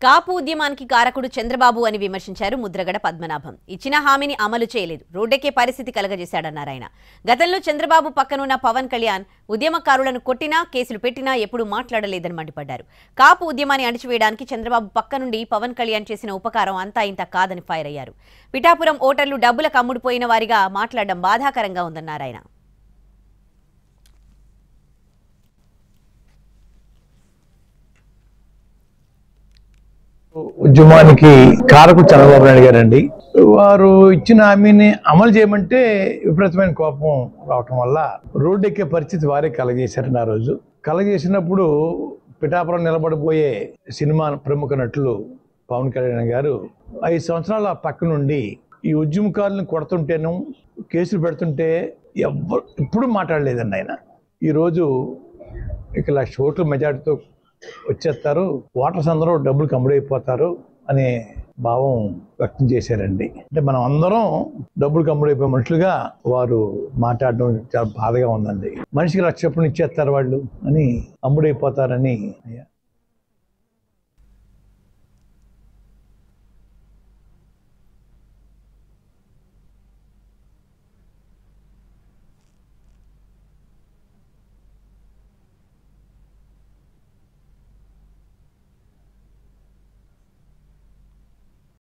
కాపు ఉద్యమానికి కారకుడు చంద్రబాబు అని విమర్శించారు ముద్రగడ పద్మనాభం ఇచ్చిన హామీని అమలు చేయలేదు రోడ్డెక్కే పరిస్థితి కలగజేశాడన్నారు ఆయన గతంలో చంద్రబాబు పక్కనున్న పవన్ కళ్యాణ్ ఉద్యమకారులను కొట్టినా కేసులు పెట్టినా ఎప్పుడూ మాట్లాడలేదని మండిపడ్డారు కాపు ఉద్యమాన్ని అణిచివేయడానికి చంద్రబాబు పక్క నుండి పవన్ కళ్యాణ్ చేసిన ఉపకారం అంతా ఇంత కాదని ఫైర్ అయ్యారు పిఠాపురం ఓటర్లు డబ్బులకు అమ్ముడుపోయిన వారిగా మాట్లాడడం బాధాకరంగా ఉందన్నారు ఆయన ఉద్యమానికి కారకు చంద్రబాబు నాయుడు గారండి వారు ఇచ్చిన హామీని అమలు చేయమంటే విపరీతమైన కోపం రావటం వల్ల రోడ్డు ఎక్కే పరిస్థితి వారే కలగజేశారండి ఆ రోజు కలగజేసినప్పుడు పిఠాపురం నిలబడిపోయే సినిమా ప్రముఖ నటులు పవన్ కళ్యాణ్ గారు ఐదు సంవత్సరాల పక్క నుండి ఈ ఉద్యమకారులను కొడుతుంటేను కేసులు పెడుతుంటే ఎవ్వరు ఇప్పుడు మాట్లాడలేదండి ఆయన ఈరోజు ఇక లక్ష ఓట్ల మెజార్టీతో వచ్చేస్తారు ఓటర్స్ అందరూ డబ్బులు కమ్ముడైపోతారు అనే భావం వ్యక్తం చేశారండి అంటే మనం అందరం డబ్బులు కమ్ముడైపోయే మనుషులుగా వారు మాట్లాడడం చాలా బాధగా ఉందండి మనిషికి లక్ష చొప్పున ఇచ్చేస్తారు వాళ్ళు అని అమ్ముడైపోతారని